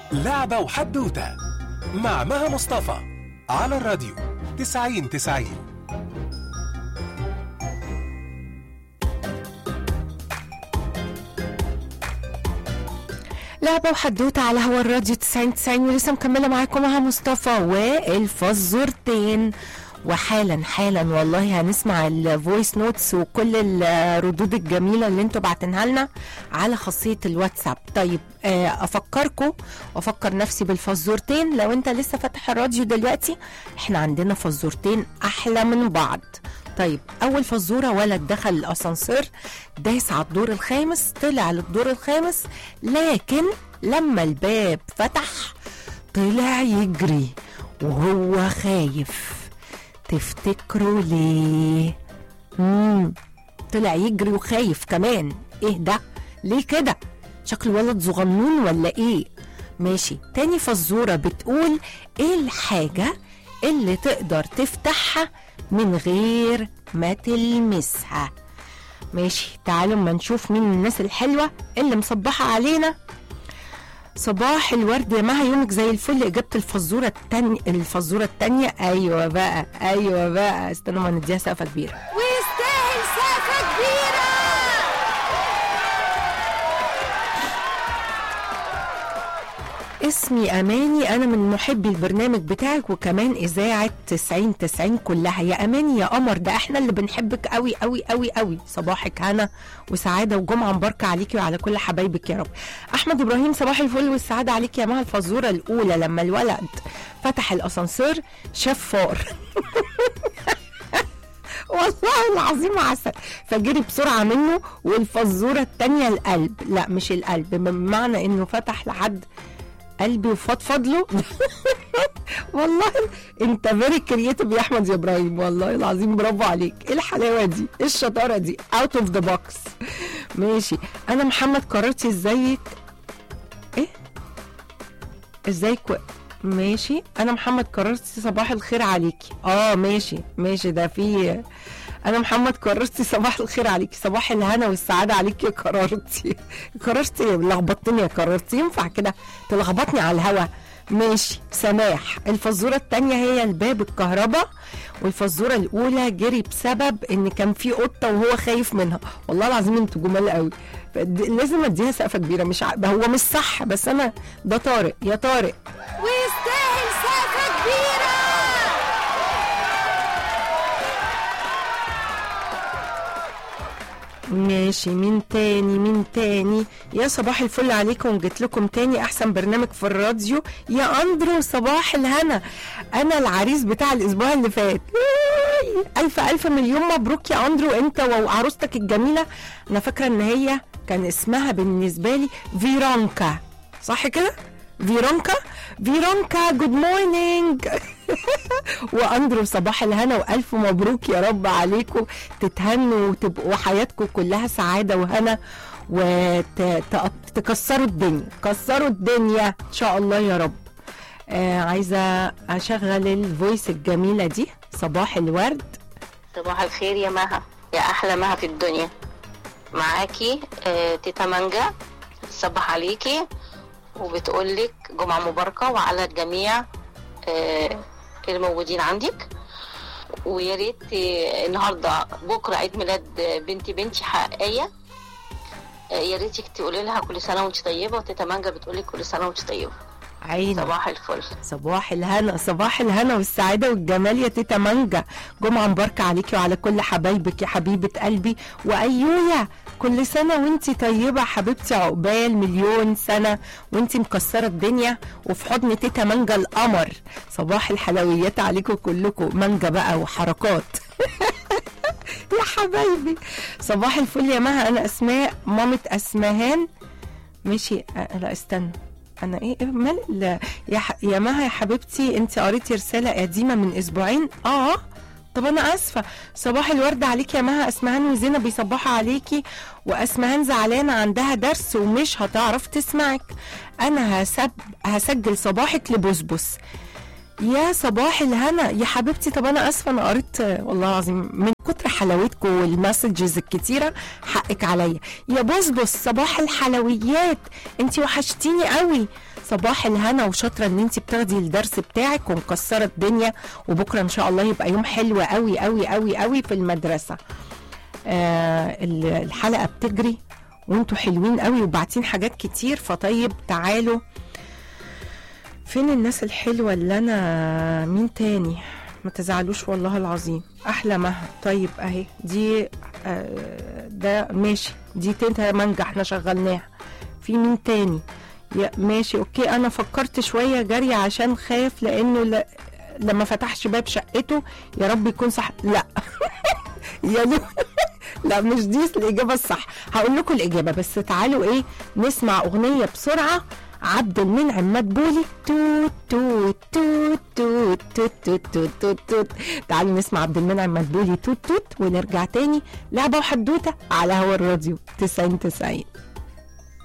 لعبة وحدوتة مع مها مصطفى على الراديو 90 90 لعبة وحدوتة على هوا الراديو 90 90 ولسه مكملة معاكم مع مصطفى والفزورتين وحالا حالا والله هنسمع الفويس نوتس وكل الردود الجميلة اللي انتوا بعتنها لنا على خاصية الواتساب طيب آه، افكركم وافكر نفسي بالفزورتين لو انت لسه فاتح الراديو دلوقتي احنا عندنا فزورتين احلى من بعض طيب اول فزوره ولد دخل الاسانسير داس على الدور الخامس طلع للدور الخامس لكن لما الباب فتح طلع يجري وهو خايف تفتكروا ليه مم. طلع يجري وخايف كمان ايه ده ليه كده شكله ولد صغنون ولا ايه ماشي تاني فزورة بتقول ايه الحاجة اللي تقدر تفتحها من غير ما تلمسها ماشي تعالوا ما نشوف مين الناس الحلوة اللي مصبحة علينا صباح الورد يا مها يومك زي الفل اجابه الفزوره التانية الفزوره التانية ايوه بقى ايوه بقى استنوا ما نديها سقفه كبيره ويستاهل سقفه كبيره اسمي اماني انا من محبي البرنامج بتاعك وكمان اذاعه 90 90 كلها يا اماني يا قمر ده احنا اللي بنحبك قوي قوي قوي قوي صباحك هنا وسعاده وجمعه مباركه عليكي وعلى كل حبايبك يا رب احمد ابراهيم صباح الفل والسعاده عليك يا مها الفزوره الاولى لما الولد فتح الاسانسير شاف فار والله العظيم عسل فجري بسرعه منه والفزوره الثانيه القلب لا مش القلب بمعنى انه فتح لحد قلبي وفضفض له والله انت فيري كرييتيف يا احمد يا ابراهيم والله العظيم برافو عليك ايه الحلاوه دي ايه الشطاره دي اوت اوف ذا بوكس ماشي انا محمد قررتي ازيك ايه ازيك و... ماشي انا محمد قررتي صباح الخير عليكي اه ماشي ماشي ده في انا محمد قررتي صباح الخير عليكي صباح الهنا والسعاده عليكي يا قررتي قررتي لخبطتني يا قررتي ينفع كده تلخبطني على الهوا ماشي سماح الفزوره الثانيه هي الباب الكهرباء والفزوره الاولى جري بسبب ان كان في قطه وهو خايف منها والله العظيم انتوا جمال قوي فد- لازم اديها سقفه كبيره مش ع... هو مش صح بس انا ده طارق يا طارق ويستاهل سقفه كبيره ماشي مين تاني مين تاني يا صباح الفل عليكم جيت لكم تاني احسن برنامج في الراديو يا اندرو صباح الهنا انا العريس بتاع الاسبوع اللي فات الف الف مليون مبروك يا اندرو انت وعروستك الجميله انا فاكره ان هي كان اسمها بالنسبه لي فيرونكا صح كده فيرونكا فيرونكا جود مورنينج واندرو صباح الهنا والف مبروك يا رب عليكم تتهنوا وتبقوا حياتكم كلها سعاده وهنا وتكسروا الدنيا كسروا الدنيا ان شاء الله يا رب آه عايزه اشغل الفويس الجميله دي صباح الورد صباح الخير يا مها يا احلى مها في الدنيا معاكي آه تيتا مانجا صبح عليكي وبتقولك جمعة مباركة وعلى الجميع آه الموجودين عندك ويا ريت آه، النهارده بكره عيد ميلاد آه، بنتي بنتي حقيقية آه، يا ريتك تقولي لها كل سنة وانت طيبة وتيتا مانجا بتقولك كل سنة وانت طيبة عيني صباح الفل صباح الهنا صباح الهنا والسعادة والجمال يا تيتا مانجا جمعة مباركة عليكي وعلى كل حبايبك يا حبيبة قلبي وأيويا كل سنة وانتي طيبة حبيبتي عقبال مليون سنة وانتي مكسرة الدنيا وفي حضن تيتا مانجا القمر صباح الحلويات عليكم كلكم مانجا بقى وحركات يا حبايبي صباح الفل يا مها انا اسماء مامة اسمهان ماشي أه لا استنى انا ايه إيه مال لا، يا ح... يا مها يا حبيبتي انت قريتي رساله قديمه من اسبوعين اه طب انا اسفه صباح الورد عليكي يا مها اسمهان وزينب بيصبحوا عليكي واسمهان زعلانه عندها درس ومش هتعرف تسمعك انا هسب... هسجل صباحك لبسبس يا صباح الهنا يا حبيبتي طب انا اسفه انا قريت والله العظيم من كتر حلاوتكم والمسجز الكتيره حقك عليا يا بسبس صباح الحلويات انت وحشتيني قوي صباح الهنا وشاطره ان انت بتاخدي الدرس بتاعك ومكسره الدنيا وبكره ان شاء الله يبقى يوم حلو قوي قوي قوي قوي في المدرسه آه ال- الحلقه بتجري وانتوا حلوين قوي وبعتين حاجات كتير فطيب تعالوا فين الناس الحلوه اللي انا مين تاني ما تزعلوش والله العظيم احلى مها طيب اهي دي آه ده ماشي دي تنتهي منجح احنا شغلناها في مين تاني يا ماشي اوكي انا فكرت شويه جري عشان خاف لانه ل... لما فتحش باب شقته يا رب يكون صح لا يا لو لا مش دي الاجابه الصح هقول لكم الاجابه بس تعالوا ايه نسمع اغنيه بسرعه عبد المنعم مدبولي توت توت توت توت توت توت توت توت توت تعالوا نسمع عبد المنعم مدبولي توت توت ونرجع تاني لعبه وحدوته على هوا الراديو 90 90